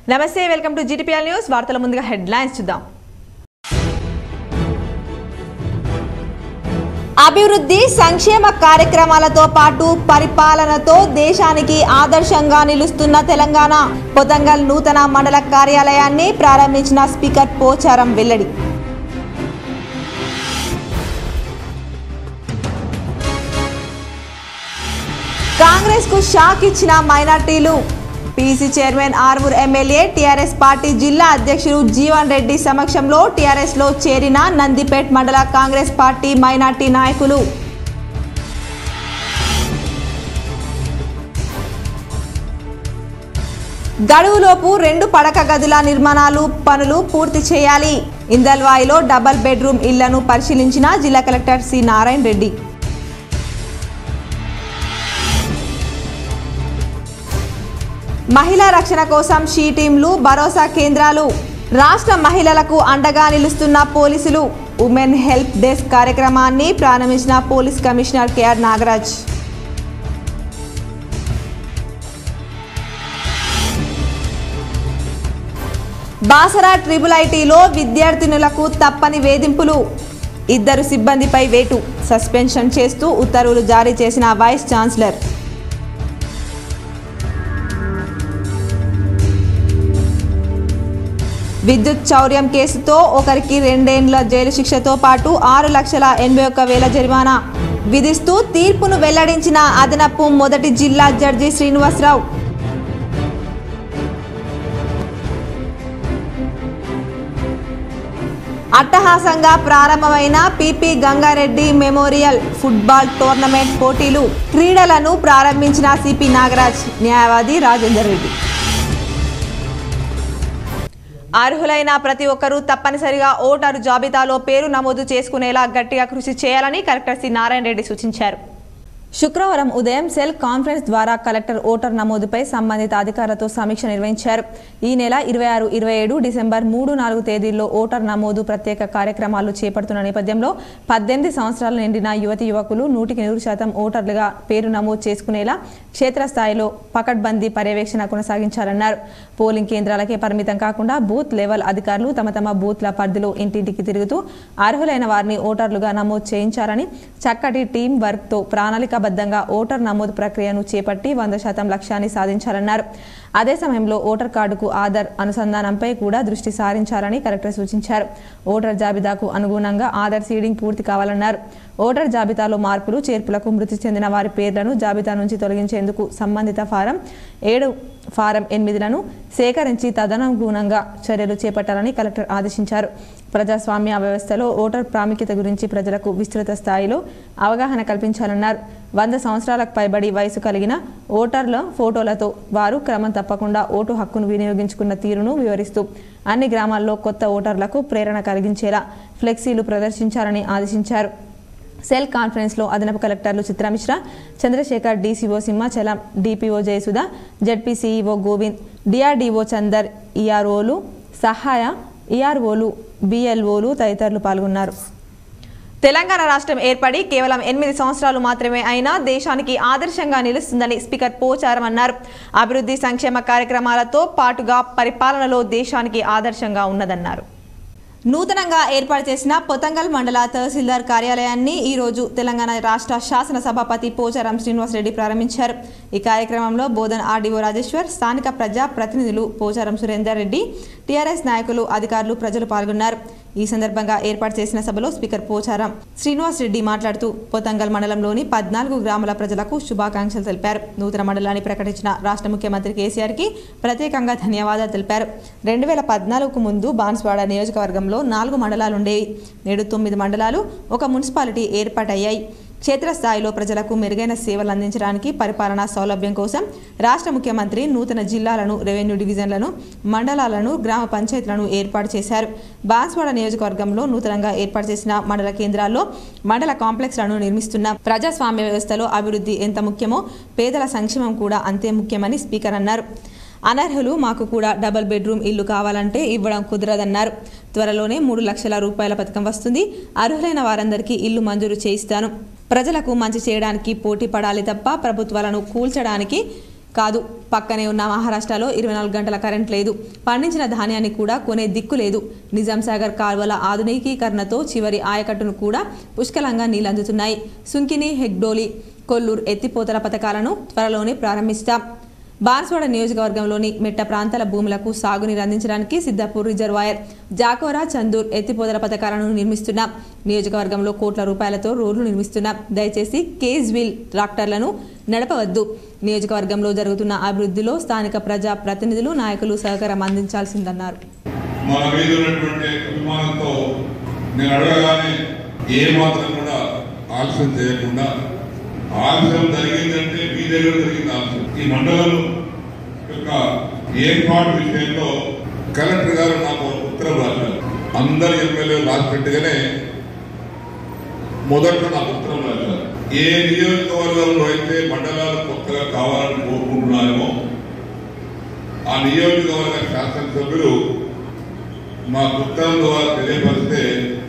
నమస్తే welcome to GTPL news వార్తల ముందుగా హెడ్లైన్స్ చూద్దాం అభివృద్ధి సంక్షేమ కార్యక్రమాలతో పాటు పరిపాలనతో దేశానికి ఆదర్శంగా నిలుస్తున్న తెలంగాణ పొతంగల్ నూతన మండల కార్యాలయాన్ని ప్రారంభించిన స్పీకర్ పోచారం వెల్లడి కాంగ్రెస్ కు షాక్ ఇచ్చిన మైనార్టీలు PC chairman Armoor MLA TRS party జిల్లా అధ్యక్షుడు జీవన్ రెడ్డి సమక్షంలో టీఆర్ఎస్ లో చేరిన నందిపేట్ మండల కాంగ్రెస్ పార్టీ మైనార్టీ నాయకులు గడువులోపు రెండు పడక గదుల నిర్మాణాలు పనులు పూర్తి చేయాలి ఇందల్వాయిలో డబల్ బెడ్రూమ్ ఇళ్లను పరిశీలించిన జిల్లా కలెక్టర్ సి నారాయణ రెడ్డి మహిళా రక్షణ కోసం షీ టీంలు భరోసా కేంద్రాలు రాష్ట్ర మహిళలకు అండగా నిలుస్తున్న పోలీసులు ఉమెన్ హెల్ప్ డెస్క్ కార్యక్రమాన్ని ప్రారంభించిన police commissioner KR Nagaraj Basara triple ఐటీలో విద్యార్థినులకు తప్పని వేధింపులు ఇద్దరు సిబ్బందిపై వేటు సస్పెన్షన్ చేస్తూ ఉత్తర్వులు జారీ చేసిన వైస్ ఛాన్సలర్ విద్యుత్ చౌర్యం కేసుతో ఒకరికి రెండేండ్ల జైలు శిక్షతో పాటు ఆరు లక్షల ఎనభై ఒక్క వేల జరిమానా విధిస్తూ తీర్పును వెల్లడించిన అదనపు మొదటి జిల్లా జడ్జి శ్రీనివాసరావు అట్టహాసంగా ప్రారంభమైన PP Gangareddy memorial football tournament పోటీలు క్రీడలను ప్రారంభించిన సిపి నాగరాజ్ న్యాయవాది రాజేందర్ రెడ్డి అర్హులైన ప్రతి ఒక్కరూ తప్పనిసరిగా ఓటరు జాబితాలో పేరు నమోదు చేసుకునేలా గట్టిగా కృషి చేయాలని కలెక్టర్ సి నారాయణ రెడ్డి సూచించారు శుక్రవారం ఉదయం సెల్ కాన్ఫరెన్స్ ద్వారా కలెక్టర్ ఓటర్ నమోదుపై సంబంధిత అధికారులతో సమీక్ష నిర్వహించారు ఈ నెల ఇరవై ఆరు ఇరవై ఏడు డిసెంబర్ మూడు నాలుగు తేదీల్లో ఓటర్ నమోదు ప్రత్యేక కార్యక్రమాలు చేపడుతున్న నేపథ్యంలో పద్దెనిమిది సంవత్సరాలు నిండిన యువతి యువకులు నూటికి నూరు శాతం ఓటర్లుగా పేరు నమోదు చేసుకునేలా క్షేత్రస్థాయిలో పకడ్బందీ పర్యవేక్షణ కొనసాగించాలన్నారు పోలింగ్ కేంద్రాలకే పరిమితం కాకుండా బూత్ లెవెల్ అధికారులు తమ తమ బూత్ల పరిధిలో ఇంటింటికి తిరుగుతూ అర్హులైన వారిని ఓటర్లుగా నమోదు చేయించారని చక్కటి టీం వర్క్తో ప్రణాళికాబద్ధంగా ఓటర్ నమోదు ప్రక్రియను చేపట్టి వంద శాతం లక్ష్యాన్ని సాధించాలన్నారు అదే సమయంలో ఓటర్ కార్డుకు ఆధార్ అనుసంధానంపై కూడా దృష్టి సారించాలని కలెక్టర్ సూచించారు ఓటర్ జాబితాకు అనుగుణంగా ఆధార్ సీడింగ్ పూర్తి కావాలన్నారు ఓటర్ జాబితాలో మార్పులు చేర్పులకు మృతి చెందిన వారి పేర్లను జాబితా నుంచి తొలగించేందుకు సంబంధిత ఫారం ఏడు ఫారం ఎనిమిదిలను సేకరించి తదనుగుణంగా చర్యలు చేపట్టాలని కలెక్టర్ ఆదేశించారు ప్రజాస్వామ్య వ్యవస్థలో ఓటర్ ప్రాముఖ్యత గురించి ప్రజలకు విస్తృత స్థాయిలో అవగాహన కల్పించాలన్నారు వంద సంవత్సరాలకు పైబడి వయసు కలిగిన ఓటర్ల ఫోటోలతో వారు క్రమం తప్పకుండా ఓటు హక్కును వినియోగించుకున్న తీరును వివరిస్తూ అన్ని గ్రామాల్లో కొత్త ఓటర్లకు ప్రేరణ కలిగించేలా ఫ్లెక్సీలు ప్రదర్శించాలని ఆదేశించారు సెల్ కాన్ఫరెన్స్లో అదనపు కలెక్టర్లు Chitra Mishra Chandrashekar DCO Simhachalam DPO Jayasudha ZP CEO Govind DRDO Chander ఈఆర్ఓలు సహాయ ఈఆర్ఓలు బిఎల్ఓలు తదితరులు పాల్గొన్నారు తెలంగాణ రాష్ట్రం ఏర్పడి కేవలం ఎనిమిది సంవత్సరాలు మాత్రమే అయినా దేశానికి ఆదర్శంగా నిలుస్తుందని స్పీకర్ పోచారం అన్నారు అభివృద్ధి సంక్షేమ కార్యక్రమాలతో పాటుగా పరిపాలనలో దేశానికి ఆదర్శంగా ఉన్నదన్నారు నూతనంగా ఏర్పాటు చేసిన పొతంగల్ మండల తహసీల్దార్ కార్యాలయాన్ని ఈ రోజు తెలంగాణ రాష్ట్ర శాసన సభాపతి పోచారం శ్రీనివాసరెడ్డి ప్రారంభించారు ఈ కార్యక్రమంలో బోధన్ ఆర్డీఓ రాజేశ్వర్ స్థానిక ప్రజా ప్రతినిధులు పోచారం సురేందర్ రెడ్డి టీఆర్ఎస్ నాయకులు అధికారులు ప్రజలు పాల్గొన్నారు ఈ సందర్భంగా ఏర్పాటు చేసిన సభలో స్పీకర్ పోచారం శ్రీనివాస్ రెడ్డి మాట్లాడుతూ పొతంగల్ మండలంలోని పద్నాలుగు గ్రామాల ప్రజలకు శుభాకాంక్షలు తెలిపారు నూతన మండలాన్ని ప్రకటించిన రాష్ట్ర ముఖ్యమంత్రి కేసీఆర్ కి ప్రత్యేకంగా ధన్యవాదాలు తెలిపారు రెండు వేల పద్నాలుగుకు ముందు బాన్స్వాడ నియోజకవర్గంలో నాలుగు మండలాలుండేవి నేడు తొమ్మిది మండలాలు ఒక మున్సిపాలిటీ ఏర్పాటయ్యాయి క్షేత్రస్థాయిలో ప్రజలకు మెరుగైన సేవలు అందించడానికి పరిపాలనా సౌలభ్యం కోసం రాష్ట్ర ముఖ్యమంత్రి నూతన జిల్లాలను రెవెన్యూ డివిజన్లను మండలాలను గ్రామ పంచాయతీలను ఏర్పాటు చేశారు బాన్స్వాడ నియోజకవర్గంలో నూతనంగా ఏర్పాటు చేసిన మండల కేంద్రాల్లో మండల కాంప్లెక్స్లను నిర్మిస్తున్న ప్రజాస్వామ్య వ్యవస్థలో అభివృద్ధి ఎంత ముఖ్యమో పేదల సంక్షేమం కూడా అంతే ముఖ్యమని స్పీకర్ అన్నారు అనర్హులు మాకు కూడా డబుల్ బెడ్రూమ్ ఇల్లు కావాలంటే ఇవ్వడం కుదరదన్నారు త్వరలోనే మూడు లక్షల రూపాయల పథకం వస్తుంది అర్హులైన వారందరికీ ఇల్లు మంజూరు చేయిస్తాను ప్రజలకు మంచి చేయడానికి పోటీ పడాలి తప్ప ప్రభుత్వాలను కూల్చడానికి కాదు పక్కనే ఉన్న మహారాష్ట్రలో ఇరవై నాలుగు గంటల కరెంట్ లేదు పండించిన ధాన్యాన్ని కూడా కొనే దిక్కు లేదు నిజాం సాగర్ కాల్వల ఆధునికీకరణతో చివరి ఆయకట్టును కూడా పుష్కలంగా నీళ్లందుతున్నాయి సుంకిని హెగ్డోలి కొల్లూరు ఎత్తిపోతల పథకాలను త్వరలోనే ప్రారంభిస్తాం బాన్స్వాడ నియోజకవర్గంలోని మెట్ట ప్రాంతాల భూములకు సాగునీరు అందించడానికి సిద్దాపూర్ రిజర్వాయర్ జాకోరా చందూర్ ఎత్తిపోతల పథకాలను నిర్మిస్తున్నాం నియోజకవర్గంలో కోట్ల రూపాయలతో రోడ్లు నిర్మిస్తున్నాం దయచేసి కేజ్ వీల్ ట్రాక్టర్లను నడపవద్దు నియోజకవర్గంలో జరుగుతున్న అభివృద్ధిలో స్థానిక ప్రజా ప్రతినిధులు నాయకులు సహకారం అందించాల్సిందన్నారు మన మీద ఉన్నటువంటి అభిమానంతో నేను అడగగానే ఏ మాత్రం కూడా ఆలస్యం చేయకుండా ఆలస్యం జరిగిందంటే మీ దగ్గర జరిగింది ఆలస్యం ఈ మండలం యొక్క ఏర్పాటు విషయంలో కలెక్టర్ గారు నాకు ఉత్తరం రాశారు అందరు ఎమ్మెల్యేలు రాసినట్టుగానే మొదట్లో నాకు ఉత్తరం రాశారు ఏ నియోజకవర్గంలో అయితే మండలాలు కొత్తగా కావాలని కోరుకుంటున్నామో ఆ నియోజకవర్గ శాసనసభ్యులు మా ఉత్తరం ద్వారా తెలియపరిస్తే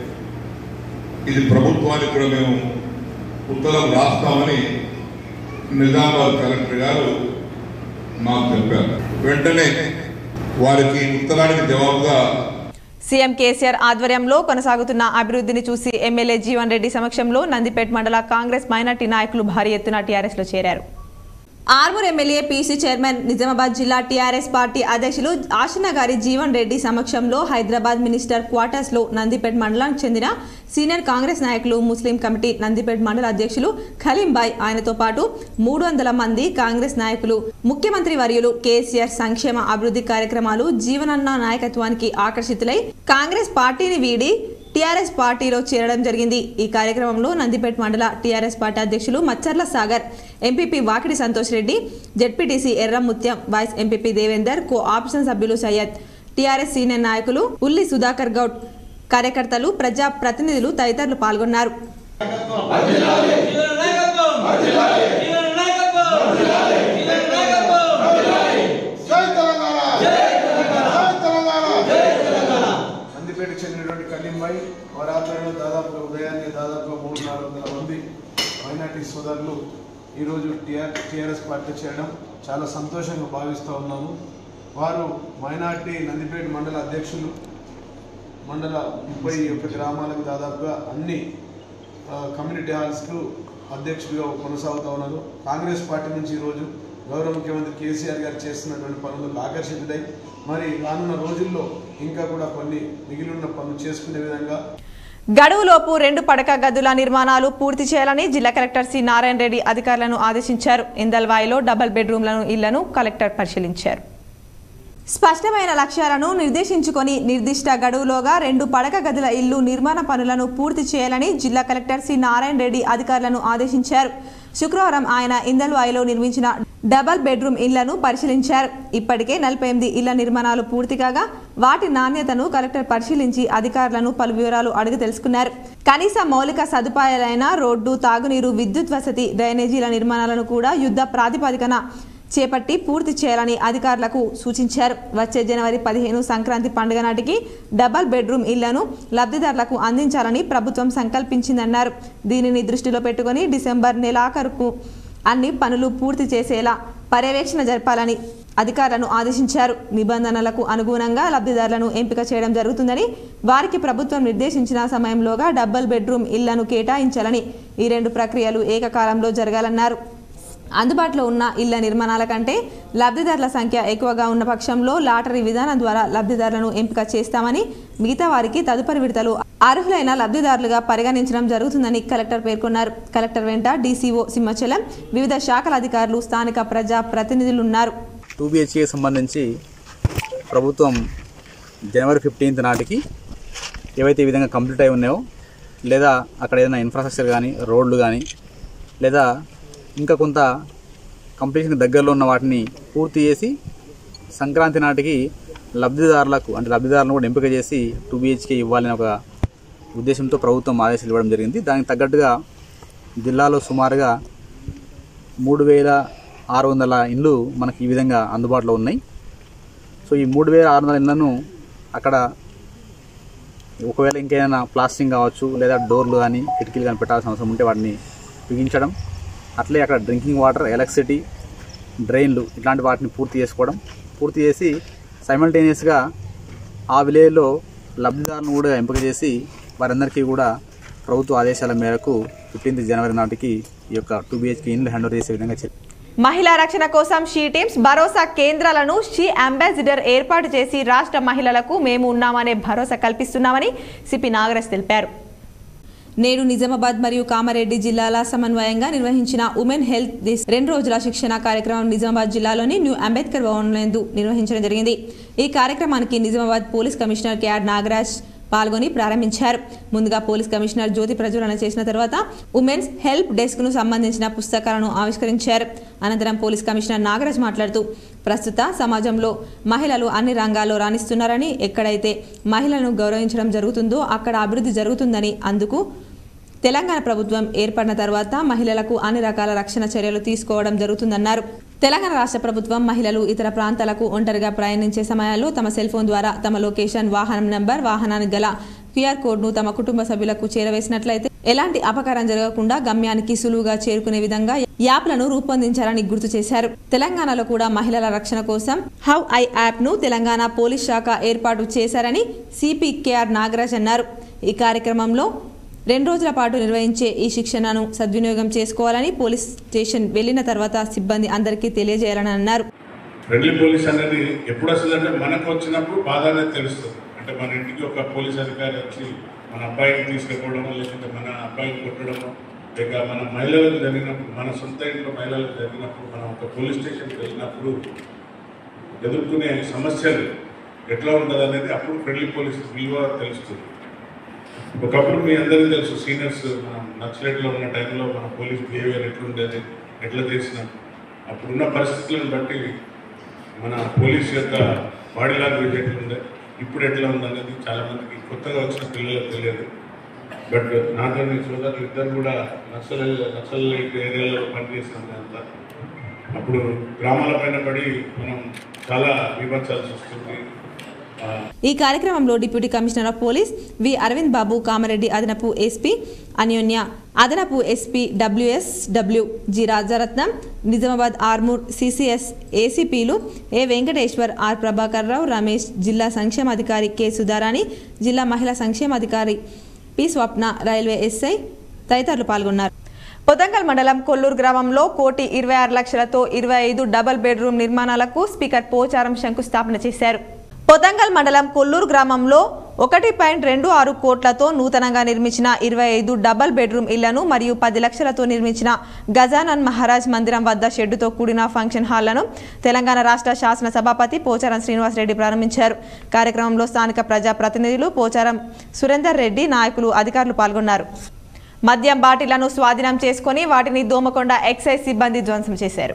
ఇది ప్రభుత్వానికి కూడా మేము ఉత్తరం రాస్తామని నిజామాబాద్ కలెక్టర్ గారు మాకు చెప్పారు వెంటనే వారికి ఉత్తరానికి జవాబుగా సీఎం కేసీఆర్ ఆధ్వర్యంలో కొనసాగుతున్న అభివృద్ధిని చూసి ఎమ్మెల్యే జీవన్ రెడ్డి సమక్షంలో నందిపేట్ మండల కాంగ్రెస్ మైనార్టీ నాయకులు భారీ ఎత్తున టీఆర్ఎస్ లో చేరారు Armoor MLA PC chairman Nizamabad జిల్లా టీఆర్ఎస్ పార్టీ అధ్యక్షులు ఆశిన గారి జీవన్ రెడ్డి సమక్షంలో హైదరాబాద్ మినిస్టర్ క్వార్టర్స్ లో నందిపేట్ మండలానికి చెందిన సీనియర్ కాంగ్రెస్ నాయకులు ముస్లిం కమిటీ నందిపేట్ మండల అధ్యక్షులు ఖలీంబాయ్ ఆయనతో పాటు మూడు వందల మంది కాంగ్రెస్ నాయకులు ముఖ్యమంత్రి వర్యులు కేసీఆర్ సంక్షేమ అభివృద్ధి కార్యక్రమాలు జీవనన్న నాయకత్వానికి ఆకర్షితులై కాంగ్రెస్ పార్టీని వీడి టీఆర్ఎస్ పార్టీలో చేరడం జరిగింది ఈ కార్యక్రమంలో నందిపేట్ మండల టీఆర్ఎస్ పార్టీ అధ్యక్షులు Macharla Sagar MPP Vakidi Santosh Reddy ZPTC Erramuthyam vice MPP Devender co option సభ్యులు సయ్యద్ టీఆర్ఎస్ సీనియర్ నాయకులు ఉల్లి సుధాకర్ గౌడ్ కార్యకర్తలు ప్రజా ప్రతినిధులు తదితరులు పాల్గొన్నారు జీవన నాయకత్వం జీవన నాయకత్వం జీవన నాయకత్వం జై తెలంగాణ జై తెలంగాణ జై తెలంగాణ నందిపేటకు చెందినటువంటి కలీంబాయి వారి ఆధ్వర్యంలో దాదాపుగా ఉదయాన్నే దాదాపుగా మూడు నాలుగు వందల మంది మైనార్టీ సోదరులు ఈరోజు టీఆర్ టీఆర్ఎస్ పార్టీ చేయడం చాలా సంతోషంగా భావిస్తూ ఉన్నాము వారు మైనార్టీ నందిపేట మండల అధ్యక్షులు మండల ముప్పై ఒక్క గ్రామాలకు దాదాపుగా అన్ని ఆ, కమ్యూనిటీ హాల్స్కు అధ్యక్షుడిగా కొనసాగుతూ ఉన్నారు కాంగ్రెస్ పార్టీ నుంచి ఈరోజు గౌరవ ముఖ్యమంత్రి కేసీఆర్ గారు చేస్తున్నటువంటి పనులకు ఆకర్షితుడై మరి రానున్న రోజుల్లో ఇంకా కూడా కొన్ని మిగిలి ఉన్న పనులు చేసుకునే విధంగా గడువులోపు రెండు పడక గదుల నిర్మాణాలు పూర్తి చేయాలని జిల్లా కలెక్టర్ సి నారాయణ రెడ్డి అధికారులను ఆదేశించారు ఇందల్వాయిలో డబుల్ బెడ్రూమ్లను ఇళ్లను కలెక్టర్ పరిశీలించారు స్పష్టమైన లక్ష్యాలను నిర్దేశించుకొని నిర్దిష్ట గడువులోగా రెండు పడక గదుల ఇల్లు నిర్మాణ పనులను పూర్తి చేయాలని జిల్లా కలెక్టర్ సి నారాయణ రెడ్డి అధికారులను ఆదేశించారు శుక్రవారం ఆయన ఇందల్వాయిలో నిర్మించిన డబల్ బెడ్రూమ్ ఇళ్లను పరిశీలించారు ఇప్పటికే నలభై ఎనిమిది ఇళ్ల నిర్మాణాలు పూర్తి కాగా వాటి నాణ్యతను కలెక్టర్ పరిశీలించి అధికారులను పలు వివరాలు అడిగి తెలుసుకున్నారు కనీస మౌలిక సదుపాయాలైన రోడ్డు తాగునీరు విద్యుత్ వసతి డ్రైనేజీల నిర్మాణాలను కూడా యుద్ధ ప్రాతిపదికన చేపట్టి పూర్తి చేయాలని అధికారులకు సూచించారు వచ్చే జనవరి పదిహేను సంక్రాంతి పండుగ నాటికి డబల్ బెడ్రూమ్ ఇళ్లను లబ్ధిదారులకు అందించాలని ప్రభుత్వం సంకల్పించిందన్నారు దీనిని దృష్టిలో పెట్టుకుని డిసెంబర్ నెలాఖరుకు అన్ని పనులు పూర్తి చేసేలా పర్యవేక్షణ జరపాలని అధికారులను ఆదేశించారు నిబంధనలకు అనుగుణంగా లబ్ధిదారులను ఎంపిక చేయడం జరుగుతుందని వారికి ప్రభుత్వం నిర్దేశించిన సమయంలోగా డబల్ బెడ్రూమ్ ఇళ్లను కేటాయించాలని ఈ రెండు ప్రక్రియలు ఏకకాలంలో జరగాలన్నారు అందుబాటులో ఉన్న ఇళ్ల నిర్మాణాల కంటే లబ్ధిదారుల సంఖ్య ఎక్కువగా ఉన్న పక్షంలో లాటరీ విధానం ద్వారా లబ్ధిదారులను ఎంపిక చేస్తామని మిగతా వారికి తదుపరి విడతలు అర్హులైన లబ్ధిదారులుగా పరిగణించడం జరుగుతుందని కలెక్టర్ పేర్కొన్నారు కలెక్టర్ వెంట డీసీఓ సింహచలం వివిధ శాఖల అధికారులు స్థానిక ప్రజా ప్రతినిధులున్నారు టూ బిహెచ్కే సంబంధించి ప్రభుత్వం జనవరి ఫిఫ్టీన్త్ నాటికి ఏవైతే ఈ విధంగా కంప్లీట్ అయి ఉన్నాయో లేదా అక్కడ ఏదైనా ఇన్ఫ్రాస్ట్రక్చర్ కానీ రోడ్లు కానీ లేదా ఇంకా కొంత కంప్లీషన్ దగ్గరలో ఉన్న వాటిని పూర్తి చేసి సంక్రాంతి నాటికి లబ్ధిదారులకు అంటే లబ్ధిదారులను కూడా ఎంపిక చేసి టూ బిహెచ్కే ఇవ్వాలని ఒక ఉద్దేశంతో ప్రభుత్వం ఆదేశాలు ఇవ్వడం జరిగింది దానికి తగ్గట్టుగా జిల్లాలో సుమారుగా మూడు వేల ఆరు వందల ఇండ్లు మనకి ఈ విధంగా అందుబాటులో ఉన్నాయి సో ఈ మూడు వేల ఆరు వందల ఇండ్లను అక్కడ ఒకవేళ ఇంకేదైనా ప్లాస్టింగ్ కావచ్చు లేదా డోర్లు కానీ కిటికీలు కానీ పెట్టాల్సిన అవసరం ఉంటే వాటిని బిగించడం అట్లే అక్కడ డ్రింకింగ్ వాటర్ ఎలక్ట్రిసిటీ డ్రైన్లు ఇట్లాంటి వాటిని పూర్తి చేసుకోవడం పూర్తి చేసి సైమల్టేనియస్గా ఆ విలేజ్లో లబ్ధిదారులను కూడా ఎంపిక చేసి వారందరికీ కూడా ప్రభుత్వ ఆదేశాల మేరకు ఫిఫ్టీన్త్ జనవరి నాటికి ఈ యొక్క టూ బిహెచ్కే ఇండ్లు హ్యాండ్ ఓవర్ చేసే విధంగా చర్య మహిళా రక్షణ కోసం షీ టీమ్స్ భరోసా కేంద్రాలను షీ అంబాసిడర్ ఏర్పాటు చేసి రాష్ట్ర మహిళలకు మేము ఉన్నామనే భరోసా కల్పిస్తున్నామని సిపి నాగరాజ్ తెలిపారు నేడు నిజామాబాద్ మరియు కామారెడ్డి జిల్లాల సమన్వయంగా నిర్వహించిన ఉమెన్ హెల్త్ దిస్ రెండు రోజుల శిక్షణ కార్యక్రమం నిజామాబాద్ జిల్లాలోని న్యూ అంబేద్కర్ భవన్ నందు నిర్వహించడం జరిగింది ఈ కార్యక్రమానికి Nizamabad police commissioner KR Nagaraj పాల్గొని ప్రారంభించారు ముందుగా పోలీస్ కమిషనర్ జ్యోతి ప్రజ్వలన చేసిన తర్వాత ఉమెన్స్ హెల్ప్ డెస్క్ ను సంబంధించిన పుస్తకాలను ఆవిష్కరించారు అనంతరం పోలీస్ కమిషనర్ నాగరాజ్ మాట్లాడుతూ ప్రస్తుత సమాజంలో మహిళలు అన్ని రంగాల్లో రాణిస్తున్నారని ఎక్కడైతే మహిళలను గౌరవించడం జరుగుతుందో అక్కడ అభివృద్ధి జరుగుతుందని అందుకు తెలంగాణ ప్రభుత్వం ఏర్పడిన తర్వాత మహిళలకు అన్ని రకాల రక్షణ చర్యలు తీసుకోవడం జరుగుతుందన్నారు తెలంగాణ రాష్ట్ర ప్రభుత్వం మహిళలు ఇతర ప్రాంతాలకు ఒంటరిగా ప్రయాణించే సమయాల్లో తమ సెల్ ఫోన్ ద్వారా తమ లొకేషన్ వాహనం నంబర్ వాహనానికి గల క్యూఆర్ కోడ్ను తమ కుటుంబ సభ్యులకు చేరవేసినట్లయితే ఎలాంటి అపకారం జరగకుండా గమ్యానికి సులువుగా చేరుకునే విధంగా యాప్లను రూపొందించారని గుర్తు చేశారు తెలంగాణలో కూడా మహిళల రక్షణ కోసం హౌ ఐ యాప్ ను తెలంగాణ పోలీస్ శాఖ ఏర్పాటు చేశారని సిపి కేఆర్ నాగరాజ్ అన్నారు ఈ కార్యక్రమంలో రెండు రోజుల పాటు నిర్వహించే ఈ శిక్షణను సద్వినియోగం చేసుకోవాలని పోలీస్ స్టేషన్ వెళ్లిన తర్వాత సిబ్బంది అందరికీ తెలియజేయాలని అన్నారు ఫ్రెండ్లీ పోలీస్ అనేది ఎప్పుడు వస్తుందంటే మనకు వచ్చినప్పుడు బాధ అనేది తెలుస్తుంది అంటే మన ఇంటికి ఒక పోలీస్ అధికారి వచ్చి మన అబ్బాయిని తీసుకుపోవడమో లేకుంటే మన అబ్బాయిని కొట్టడమో లేక మన మహిళలకు జరిగినప్పుడు మన సొంత ఇంట్లో మహిళలకు జరిగినప్పుడు మనం ఒక పోలీస్ స్టేషన్కి వెళ్ళినప్పుడు ఎదుర్కొనే సమస్యలు ఎట్లా ఉంటుంది అనేది అప్పుడు ఫ్రెండ్లీ పోలీస్ విలువ తెలుస్తుంది ఒకప్పుడు మీ అందరికీ తెలుసు సీనియర్స్ మనం నక్సలైట్లో ఉన్న టైంలో మన పోలీస్ బిహేవియర్ ఎట్లుండేది ఎట్లా చేసినాం అప్పుడున్న పరిస్థితులను బట్టి మన పోలీస్ యొక్క బాడీ లాంగ్వేజ్ ఎట్లుండే ఇప్పుడు ఎట్లా ఉందనేది చాలా మందికి కొత్తగా వచ్చిన పిల్లలకు తెలియదు బట్ నాతో నీ సోదరులు ఇద్దరు కూడా నక్సల్ నక్సలైట్ ఏరియాలో పనిచేస్తాం అంతా అప్పుడు గ్రామాల పైన పడి మనం చాలా విభజించాల్సి వస్తుంది ఆ, ఈ కార్యక్రమంలో deputy commissioner of police V Aravind Babu Kamareddy అదనపు ఎస్పీ అన్యోన్య అదనపు SP WS W G Rajaratnam Nizamabad Armoor CCS ఏసీపీలు ఏ వెంకటేశ్వర్ ఆర్ ప్రభాకర్ రావు రమేష్ జిల్లా సంక్షేమాధికారి కె సుధారాణి జిల్లా మహిళా సంక్షేమాధికారి పి స్వప్న రైల్వే ఎస్ఐ తదితరులు పాల్గొన్నారు పొతంగల్ మండలం కొల్లూరు గ్రామంలో కోటి ఇరవై ఆరు లక్షలతో ఇరవై ఐదు డబల్ బెడ్రూమ్ నిర్మాణాలకు స్పీకర్ పోచారం శంకుస్థాపన చేశారు పొతంగల్ మండలం కొల్లూరు గ్రామంలో ఒకటి పాయింట్ రెండు ఆరు కోట్లతో నూతనంగా నిర్మించిన ఇరవై ఐదు డబల్ బెడ్రూమ్ ఇళ్లను మరియు పది లక్షలతో నిర్మించిన గజానన్ మహారాజ్ మందిరం వద్ద షెడ్డుతో కూడిన ఫంక్షన్ హాళ్లను తెలంగాణ రాష్ట్ర శాసన సభాపతి పోచారం శ్రీనివాసరెడ్డి ప్రారంభించారు కార్యక్రమంలో స్థానిక ప్రజాప్రతినిధులు పోచారం సురేందర్ రెడ్డి నాయకులు అధికారులు పాల్గొన్నారు మద్యం బాటిళ్లను స్వాధీనం చేసుకొని వాటిని దోమకొండ ఎక్సైజ్ సిబ్బంది ధ్వంసం చేశారు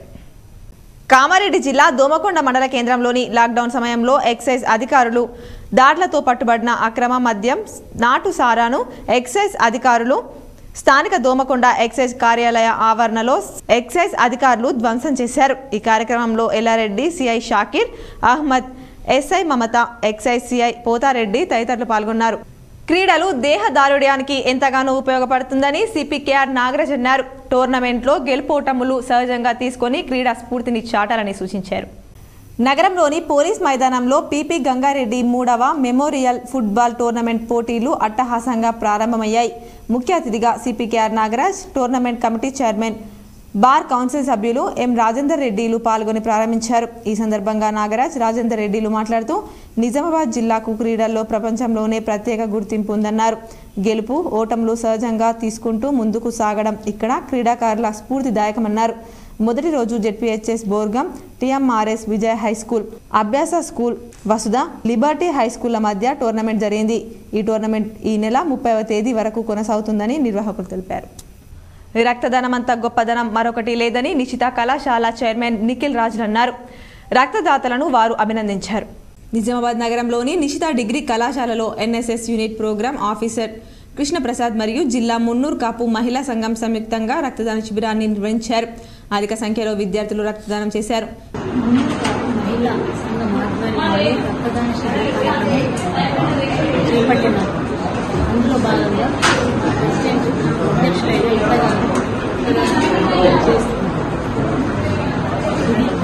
కామారెడ్డి జిల్లా దోమకొండ మండల కేంద్రంలోని లాక్డౌన్ సమయంలో ఎక్సైజ్ అధికారులు దాడులతో పట్టుబడిన అక్రమ మద్యం నాటు సారాను ఎక్సైజ్ అధికారులు స్థానిక దోమకొండ ఎక్సైజ్ కార్యాలయ ఆవరణలో ఎక్సైజ్ అధికారులు ధ్వంసం చేశారు ఈ కార్యక్రమంలో Yellareddy CI Shakir Ahmed SI Mamata excise CI Pothareddy తదితరులు పాల్గొన్నారు క్రీడలు దేహదారుడ్యానికి ఎంతగానో ఉపయోగపడుతుందని సిపి కేఆర్ నాగరాజ్ అన్నారు టోర్నమెంట్లో గెలుపోటములు సహజంగా తీసుకొని క్రీడా స్ఫూర్తిని చాటాలని సూచించారు నగరంలోని పోలీస్ మైదానంలో పిపి గంగారెడ్డి మూడవ మెమోరియల్ ఫుట్బాల్ టోర్నమెంట్ పోటీలు అట్టహాసంగా ప్రారంభమయ్యాయి ముఖ్య అతిథిగా CP KR Nagaraj tournament committee chairman bar council సభ్యులు ఎం రాజేందర్ రెడ్డిలు పాల్గొని ప్రారంభించారు ఈ సందర్భంగా నాగరాజ్ రాజేందర్ రెడ్డిలు మాట్లాడుతూ నిజామాబాద్ జిల్లాకు క్రీడల్లో ప్రపంచంలోనే ప్రత్యేక గుర్తింపు ఉందన్నారు గెలుపు ఓటములు సహజంగా తీసుకుంటూ ముందుకు సాగడం ఇక్కడ క్రీడాకారుల స్ఫూర్తిదాయకమన్నారు మొదటి రోజు ZPHS Borgam TMRS Vijay high school Abhyasa school Vasudha liberty high స్కూళ్ల మధ్య టోర్నమెంట్ జరిగింది ఈ టోర్నమెంట్ ఈ నెల ముప్పైవ తేదీ వరకు కొనసాగుతుందని నిర్వాహకులు తెలిపారు ఈ రక్తదానం అంత గొప్పదనం మరొకటి లేదని నిశిత కళాశాల చైర్మన్ నిఖిల్ రాజు అన్నారు రక్తదాతలను వారు అభినందించారు నిజామాబాద్ నగరంలోని నిశిత డిగ్రీ కళాశాలలో NSS unit program officer Krishnaprasad మరియు జిల్లా మున్నూరు కాపు మహిళా సంఘం సంయుక్తంగా రక్తదాన శిబిరాన్ని నిర్వహించారు అధిక సంఖ్యలో విద్యార్థులు రక్తదానం చేశారు మహిళా సంఘం ఆధ్వర్యంలో రక్తదాన శిబిరం కార్యక్రమం చేపట్టినారు అందులో భాగంగా అసిస్టెంట్ అధ్యక్షులైన యువగారు రక్తదానం చేస్తున్నారు ఇది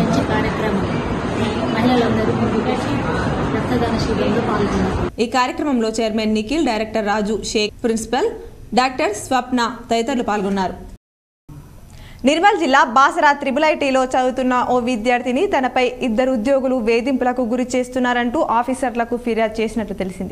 పాల్గొన్నారు ఈ కార్యక్రమంలో chairman Nikhil director Raju Sheikh principal doctor Swapna తదితరులు పాల్గొన్నారు నిర్మల్ జిల్లా బాసరా త్రిబుల్ ఐటీలో చదువుతున్న ఓ విద్యార్థిని తనపై ఇద్దరు ఉద్యోగులు వేధింపులకు గురి చేస్తున్నారంటూ ఆఫీసర్లకు ఫిర్యాదు చేసినట్లు తెలిసింది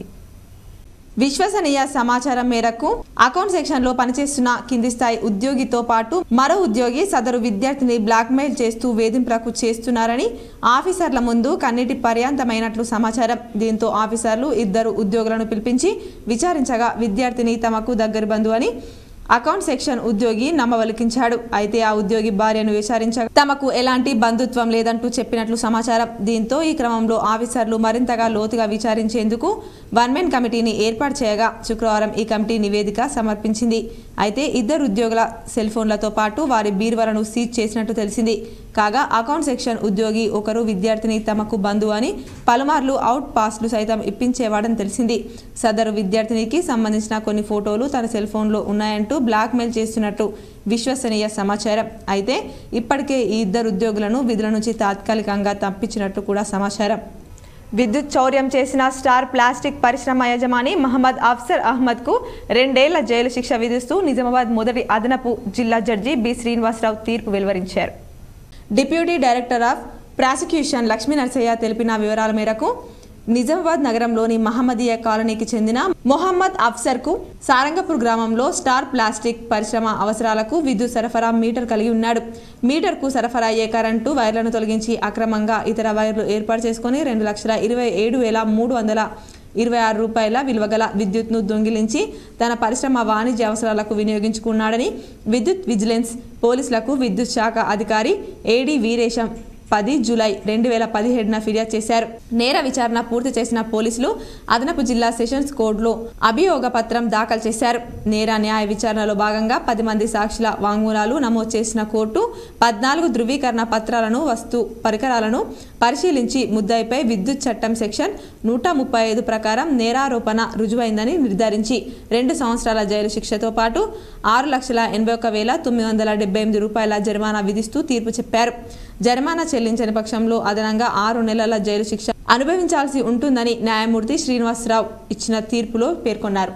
విశ్వసనీయ సమాచారం మేరకు అకౌంట్ సెక్షన్ లో పనిచేస్తున్న కింది స్థాయి ఉద్యోగితో పాటు మరో ఉద్యోగి సదరు విద్యార్థిని బ్లాక్మెయిల్ చేస్తూ వేధింపులకు చేస్తున్నారని ఆఫీసర్ల ముందు కన్నీటి పర్యాంతమైనట్లు సమాచారం దీంతో ఆఫీసర్లు ఇద్దరు ఉద్యోగులను పిలిపించి విచారించగా విద్యార్థిని తమకు దగ్గర బంధువు అని అకౌంట్ సెక్షన్ ఉద్యోగి నమ్మవలికించాడు అయితే ఆ ఉద్యోగి భార్యను విచారించగా తమకు ఎలాంటి బంధుత్వం లేదంటూ చెప్పినట్లు సమాచారం దీంతో ఈ క్రమంలో ఆఫీసర్లు మరింతగా లోతుగా విచారించేందుకు వన్ మెన్ కమిటీని ఏర్పాటు చేయగా శుక్రవారం ఈ కమిటీ నివేదిక సమర్పించింది అయితే ఇద్దరు ఉద్యోగుల సెల్ ఫోన్లతో పాటు వారి బీరువలను సీజ్ చేసినట్టు తెలిసింది కాగా అకౌంట్ సెక్షన్ ఉద్యోగి ఒకరు విద్యార్థిని తమకు బంధువు అని పలుమార్లు అవుట్ పాస్లు సైతం ఇప్పించేవాడని తెలిసింది సదరు విద్యార్థినికి సంబంధించిన కొన్ని ఫోటోలు తన సెల్ ఫోన్లో ఉన్నాయంటూ బ్లాక్మెయిల్ చేస్తున్నట్టు విశ్వసనీయ సమాచారం అయితే ఇప్పటికే ఈ ఇద్దరు ఉద్యోగులను విధుల నుంచి తాత్కాలికంగా తప్పించినట్టు కూడా సమాచారం విద్యుత్ చౌర్యం చేసిన స్టార్ ప్లాస్టిక్ పరిశ్రమ యజమాని మహమ్మద్ అఫ్సర్ అహ్మద్కు రెండేళ్ల జైలు శిక్ష విధిస్తూ నిజామాబాద్ మొదటి అదనపు జిల్లా జడ్జి బి శ్రీనివాసరావు తీర్పు వెలువరించారు deputy director of prosecution Lakshmi Narasaiah తెలిపిన వివరాల మేరకు నిజామాబాద్ నగరంలోని మహమ్మదీయ కాలనీకి చెందిన మొహమ్మద్ అఫ్సర్కు సారంగపూర్ గ్రామంలో స్టార్ ప్లాస్టిక్ పరిశ్రమ అవసరాలకు విద్యుత్ సరఫరా మీటర్ కలిగి ఉన్నాడు మీటర్కు సరఫరా అయ్యే కరెంటు వైర్లను తొలగించి అక్రమంగా ఇతర వైర్లు ఏర్పాటు చేసుకుని రెండు లక్షల ఇరవై ఏడు వేల మూడు వందల ఇరవై ఆరు రూపాయల విలువగల విద్యుత్ను దొంగిలించి తన పరిశ్రమ వాణిజ్య అవసరాలకు వినియోగించుకున్నాడని విద్యుత్ విజిలెన్స్ పోలీసులకు విద్యుత్ శాఖ అధికారి ఏడి వీరేశం పది జూలై రెండు వేల పదిహేడున ఫిర్యాదు చేశారు నేర విచారణ పూర్తి చేసిన పోలీసులు అదనపు జిల్లా సెషన్స్ కోర్టులో అభియోగ పత్రం దాఖలు చేశారు నేర న్యాయ విచారణలో భాగంగా పది మంది సాక్షుల వాంగ్మూలాలు నమోదు చేసిన కోర్టు పద్నాలుగు ధృవీకరణ పత్రాలను వస్తు పరికరాలను పరిశీలించి ముద్దాయిపై విద్యుత్ చట్టం సెక్షన్ నూట ముప్పై ఐదు ప్రకారం నేరారోపణ రుజువైందని నిర్ధారించి రెండు సంవత్సరాల జైలు శిక్షతో పాటు ఆరు లక్షల ఎనభై ఒక్క వేల తొమ్మిది వందల డెబ్బై ఎనిమిది రూపాయల జరిమానా విధిస్తూ తీర్పు చెప్పారు జరిమానా చెల్లించని పక్షంలో అదనంగా ఆరు నెలల జైలు శిక్ష అనుభవించాల్సి ఉంటుందని న్యాయమూర్తి శ్రీనివాసరావు ఇచ్చిన తీర్పులో పేర్కొన్నారు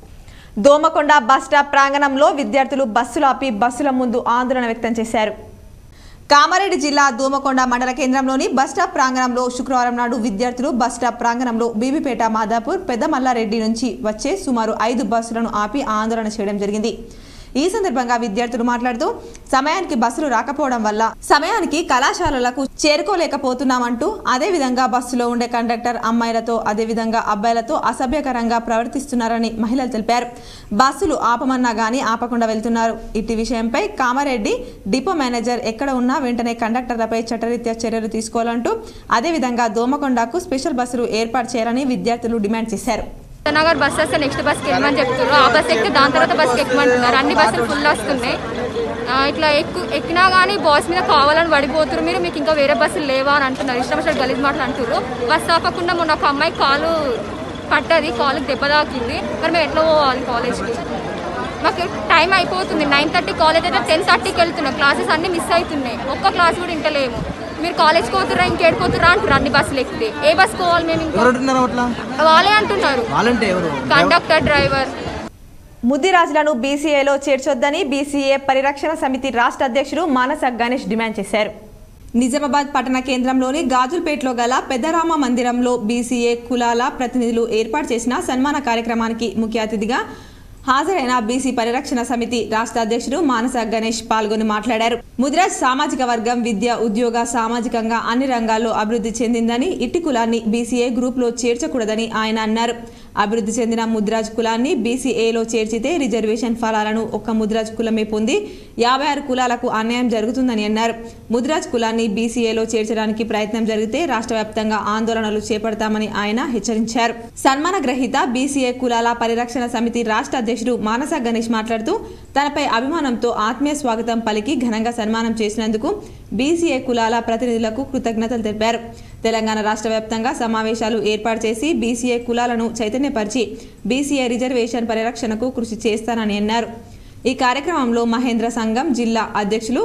దోమకొండ బస్ స్టాప్ ప్రాంగణంలో విద్యార్థులు బస్సులు ఆపి బస్సుల ముందు ఆందోళన వ్యక్తం చేశారు కామారెడ్డి జిల్లా దోమకొండ మండల కేంద్రంలోని బస్ స్టాప్ ప్రాంగణంలో శుక్రవారం నాడు విద్యార్థులు బస్ స్టాప్ ప్రాంగణంలో బీబీపేట మాదాపూర్ పెద్ద మల్లారెడ్డి నుంచి వచ్చే సుమారు ఐదు బస్సులను ఆపి ఆందోళన చేయడం జరిగింది ఈ సందర్భంగా విద్యార్థులు మాట్లాడుతూ సమయానికి బస్సులు రాకపోవడం వల్ల సమయానికి కళాశాలలకు చేరుకోలేకపోతున్నామంటూ అదేవిధంగా బస్సులో ఉండే కండక్టర్ అమ్మాయిలతో అదేవిధంగా అబ్బాయిలతో అసభ్యకరంగా ప్రవర్తిస్తున్నారని మహిళలు తెలిపారు బస్సులు ఆపమన్నా గానీ ఆపకుండా వెళ్తున్నారు ఇట్టి విషయంపై కామారెడ్డి డిపో మేనేజర్ ఎక్కడ ఉన్నా వెంటనే కండక్టర్లపై చట్టరీత్యా చర్యలు తీసుకోవాలంటూ అదేవిధంగా దోమకొండకు స్పెషల్ బస్సులు ఏర్పాటు చేయాలని విద్యార్థులు డిమాండ్ చేశారు నగర్ బస్ వస్తే నెక్స్ట్ బస్కి వెళ్ళమని చెప్తున్నారు ఆ బస్ ఎక్కితే దాని తర్వాత బస్కి ఎక్కమంటున్నారు అన్ని బస్సులు ఫుల్ వస్తున్నాయి ఆ, ఇట్లా ఎక్కు ఎక్కినా కానీ బాస్ మీద కావాలని పడిపోతున్నారు మీరు మీకు ఇంకా వేరే బస్సులు లేవా అని అంటున్నారు ఇష్టం వచ్చినట్టు గలీజ్ మాటలు అంటున్నారు బస్ ఆపకుండా మొన్న ఒక అమ్మాయి కాలు పట్టది కాలు దెబ్బ తాకింది మరి మేము ఎట్లా పోవాలి కాలేజ్కి మాకు టైం అయిపోతుంది నైన్ థర్టీ కాలేజ్ అయితే టెన్ థర్టీకి వెళ్తున్నాం క్లాసెస్ అన్ని మిస్ అవుతున్నాయి ఒక్క క్లాస్ కూడా ఇంటలేము మీరు కాలేజ్కి పోతురా ఇంకేడుకోతురా అంటారు అన్ని బస్సులు ఎక్కితే ఏ బస్ పోవాలి మేము ఇంకా ఎవరుంటున్నారు అట్లా వాళ్ళే అంటున్నారు వాళ్ళంటే ఎవరు కండక్టర్ డ్రైవర్ ముద్దిరాజులను బీసీఏలో చేర్చొద్దని బీసీఏ పరిరక్షణ సమితి రాష్ట్ర అధ్యక్షుడు మానస గణేష్ డిమాండ్ చేశారు నిజామాబాద్ పట్టణ కేంద్రంలోని గాజుల్పేటలో గల పెద్దరామ మందిరంలో బీసీఏ కులాల ప్రతినిధులు ఏర్పాటు చేసిన సన్మాన కార్యక్రమానికి ముఖ్య అతిథిగా హాజరైన బీసీ పరిరక్షణ సమితి రాష్ట్ర అధ్యక్షుడు మానస గణేష్ పాల్గొని మాట్లాడారు ముదిరాజ్ సామాజిక వర్గం విద్య ఉద్యోగ సామాజికంగా అన్ని రంగాల్లో అభివృద్ధి చెందిందని ఇట్టి కులాన్ని బీసీఏ గ్రూప్లో చేర్చకూడదని ఆయన అన్నారు అభివృద్ధి చెందిన ముద్రాజ్ కులాన్ని బీసీఏలో చేర్చితే రిజర్వేషన్ ఫలాలను ఒక్క ముద్రాజ్ కులమే పొంది యాభై ఆరు కులాలకు అన్యాయం జరుగుతుందని అన్నారు ముద్రాజ్ కులాన్ని బీసీఏలో చేర్చడానికి ప్రయత్నం జరిగితే రాష్ట్ర వ్యాప్తంగా ఆందోళనలు చేపడతామని ఆయన హెచ్చరించారు సన్మాన గ్రహీత బీసీఏ కులాల పరిరక్షణ సమితి రాష్ట్ర అధ్యక్షుడు మానస గణేష్ మాట్లాడుతూ తనపై అభిమానంతో ఆత్మీయ స్వాగతం పలికి ఘనంగా సన్మానం చేసినందుకు బీసీఏ కులాల ప్రతినిధులకు కృతజ్ఞతలు తెలిపారు తెలంగాణ రాష్ట్ర వ్యాప్తంగా సమావేశాలు ఏర్పాటు చేసి బీసీఏ కులాలను చైతన్యపరిచి బీసీఏ రిజర్వేషన్ పరిరక్షణకు కృషి చేస్తానని అన్నారు ఈ కార్యక్రమంలో మహేంద్ర సంఘం జిల్లా అధ్యక్షులు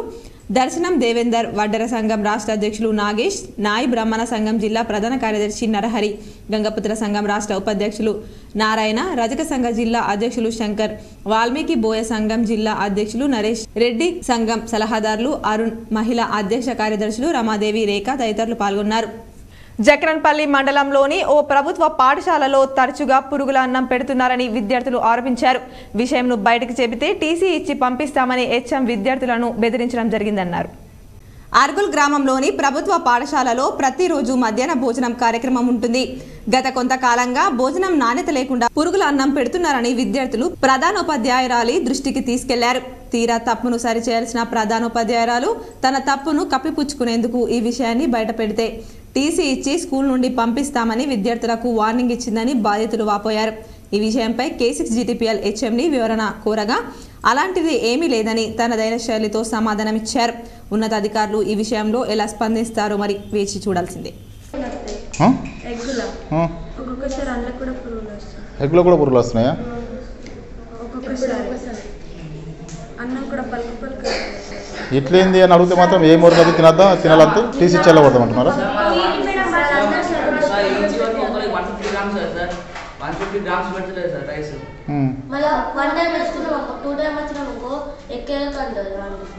దర్శనం దేవేందర్ వడ్డర సంఘం రాష్ట్ర అధ్యక్షులు నాగేష్ నాయ్ బ్రహ్మణ సంఘం జిల్లా ప్రధాన కార్యదర్శి నరహరి గంగపుత్ర సంఘం రాష్ట్ర ఉపాధ్యక్షులు నారాయణ రజక సంఘ జిల్లా అధ్యక్షులు శంకర్ వాల్మీకి బోయ సంఘం జిల్లా అధ్యక్షులు నరేష్ రెడ్డి సంఘం సలహాదారులు అరుణ్ మహిళా అధ్యక్ష కార్యదర్శులు రమాదేవి రేఖ తదితరులు పాల్గొన్నారు జక్రన్పల్లి మండలంలోని ఓ ప్రభుత్వ పాఠశాలలో తరచుగా పురుగుల అన్నం పెడుతున్నారని విద్యార్థులు ఆరోపించారు విషయంను బయటకు చెబితే టీసీ ఇచ్చి పంపిస్తామని హెచ్ఎం విద్యార్థులను బెదిరించడం జరిగిందన్నారు అర్గుల్ గ్రామంలోని ప్రభుత్వ పాఠశాలలో ప్రతిరోజు మధ్యాహ్న భోజనం కార్యక్రమం ఉంటుంది గత కొంతకాలంగా భోజనం నాణ్యత లేకుండా పురుగుల అన్నం పెడుతున్నారని విద్యార్థులు ప్రధానోపాధ్యాయురాలి దృష్టికి తీసుకెళ్లారు తీరా తప్పును సరిచేయాల్సిన ప్రధానోపాధ్యాయురాలు తన తప్పును కప్పిపుచ్చుకునేందుకు ఈ విషయాన్ని బయటపెడితే టీసీ ఇచ్చి స్కూల్ నుండి పంపిస్తామని విద్యార్థులకు వార్నింగ్ ఇచ్చిందని బాధితులు వాపోయారు ఈ విషయంపై కేసిక్స్ జీటీపీఎల్ హెచ్ఎంని వివరణ కోరగా అలాంటిది ఏమీ లేదని తనదైన శైలితో సమాధానమిచ్చారు ఉన్నతాధికారులు ఈ విషయంలో ఎలా స్పందిస్తారో మరి వేచి చూడాల్సిందే ఎగ్గుల ఒక్కొక్కసారి అందులో కూడా పురుగులు వస్తాయి ఎగ్లో కూడా పురుగులు వస్తున్నాయా ఒక్కొక్కసారి అన్నం కూడా పలుకు పలుకు ఇట్లేంది అని అడిగితే మాత్రం ఏ మురుగు అది తినద్దా తినాలంతే తీసి చెల్లకూడదాం అంటున్నారా one fifty grams sir one fifty grams పెట్టలేదు సార్ రైస్ ఉమ్. మళ్ళీ వన్ టైం వేసుకున్నాం అనుకో టూ టైం వచ్చినాం అనుకో ఎక్కేలకు అంటారు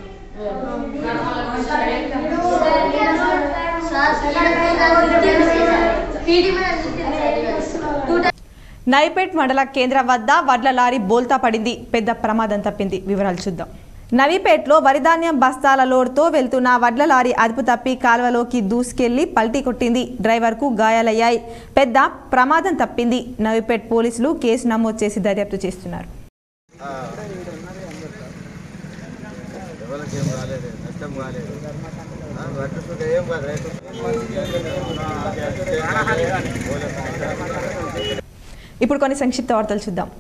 టూ టైం నైపేట్ మండల కేంద్రం వద్ద వడ్ల లారీ బోల్తా పడింది పెద్ద ప్రమాదం తప్పింది వివరాలు చూద్దాం నవీపేట్లో వరిధాన్యం బస్తాల లోడ్తో వెళ్తున్న వడ్ల లారీ అదుపు తప్పి కాల్వలోకి దూసుకెళ్లి పల్టీ కొట్టింది డ్రైవర్కు గాయాలయ్యాయి పెద్ద ప్రమాదం తప్పింది నవీపేట్ పోలీసులు కేసు నమోదు చేసి దర్యాప్తు చేస్తున్నారు ఇప్పుడు కొన్ని సంక్షిప్త వార్తలు చూద్దాం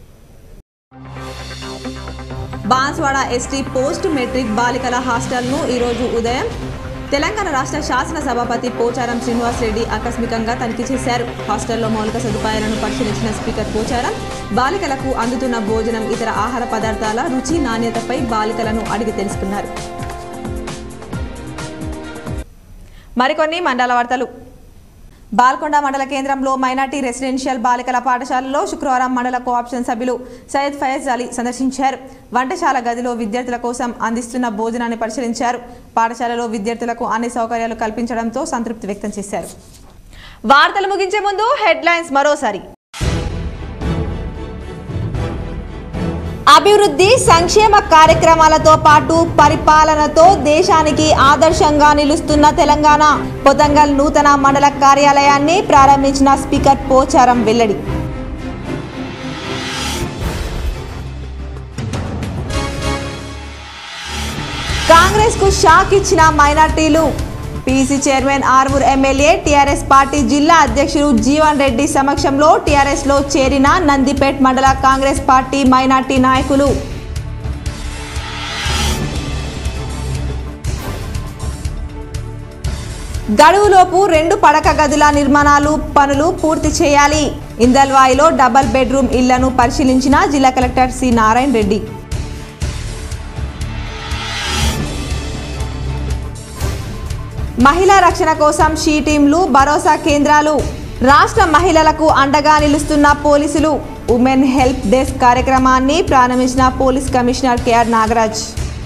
బాన్స్వాడ ఎస్టీ పోస్ట్ మెట్రిక్ బాలికల హాస్టల్ను ఈరోజు ఉదయం తెలంగాణ రాష్ట్ర శాసన సభాపతి పోచారం శ్రీనివాస్ రెడ్డి ఆకస్మికంగా తనిఖీ చేశారు హాస్టల్లో మౌలిక సదుపాయాలను పరిశీలించిన స్పీకర్ పోచారం బాలికలకు అందుతున్న భోజనం ఇతర ఆహార పదార్థాల రుచి నాణ్యతపై బాలికలను అడిగి తెలుసుకున్నారు మరికొన్ని మండల వార్తలు బాల్కొండ మండల కేంద్రంలో మైనార్టీ రెసిడెన్షియల్ బాలికల పాఠశాలలో శుక్రవారం మండల కోఆప్షన్ సభ్యులు సయ్యద్ ఫయజ్ అలీ సందర్శించారు వంటశాల గదిలో విద్యార్థుల కోసం అందిస్తున్న భోజనాన్ని పరిశీలించారు పాఠశాలలో విద్యార్థులకు అన్ని సౌకర్యాలు కల్పించడంతో సంతృప్తి వ్యక్తం చేశారు వార్తలు ముగించే ముందు హెడ్లైన్స్ మరోసారి అభివృద్ధి సంక్షేమ కార్యక్రమాలతో పాటు పరిపాలనతో దేశానికి ఆదర్శంగా నిలుస్తున్న తెలంగాణ పొతంగల్ నూతన మండల కార్యాలయాన్ని ప్రారంభించిన స్పీకర్ పోచారం వెల్లడి కాంగ్రెస్ కు షాక్ ఇచ్చిన మైనార్టీలు PC chairman Armoor MLA TRS party జిల్లా అధ్యక్షుడు జీవన్ రెడ్డి సమక్షంలో టీఆర్ఎస్ లో చేరిన నందిపేట్ మండల కాంగ్రెస్ పార్టీ మైనార్టీ నాయకులు గడువులోపు రెండు పడక గదుల నిర్మాణాలు పనులు పూర్తి చేయాలి ఇందల్వాయిలో డబల్ బెడ్రూమ్ ఇళ్లను పరిశీలించిన జిల్లా కలెక్టర్ సి నారాయణ రెడ్డి మహిళా రక్షణ కోసం షీ టీంలు భరోసా కేంద్రాలు రాష్ట్ర మహిళలకు అండగా నిలుస్తున్న పోలీసులు ఉమెన్ హెల్ప్ డెస్క్ కార్యక్రమాన్ని ప్రారంభించిన police commissioner KR Nagaraj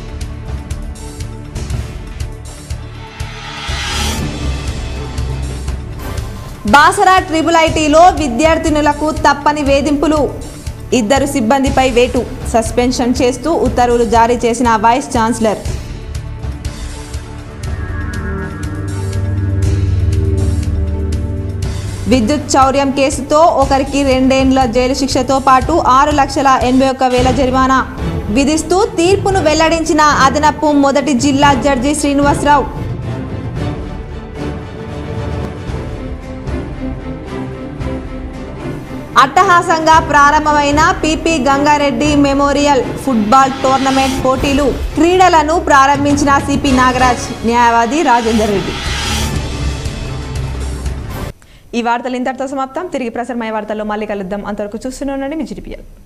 Basara triple ఐటీలో విద్యార్థినులకు తప్పని వేధింపులు ఇద్దరు సిబ్బందిపై వేటు సస్పెన్షన్ చేస్తూ ఉత్తర్వులు జారీ చేసిన వైస్ ఛాన్సలర్ విద్యుత్ చౌర్యం కేసుతో ఒకరికి రెండేండ్ల జైలు శిక్షతో పాటు ఆరు లక్షల ఎనభై ఒక్క వేల జరిమానా విధిస్తూ తీర్పును వెల్లడించిన అదనపు మొదటి జిల్లా జడ్జి శ్రీనివాసరావు అట్టహాసంగా ప్రారంభమైన PP Gangareddy memorial football tournament పోటీలు క్రీడలను ప్రారంభించిన సిపి నాగరాజ్ న్యాయవాది రాజేందర్ రెడ్డి ఈ వార్తలు ఇంతటితో సమాప్తం తిరిగి ప్రసారమయ్యే వార్తల్లో మళ్ళీ కలుద్దాం అంతవరకు చూస్తూనే ఉండండి మీ జిడిపిఎల్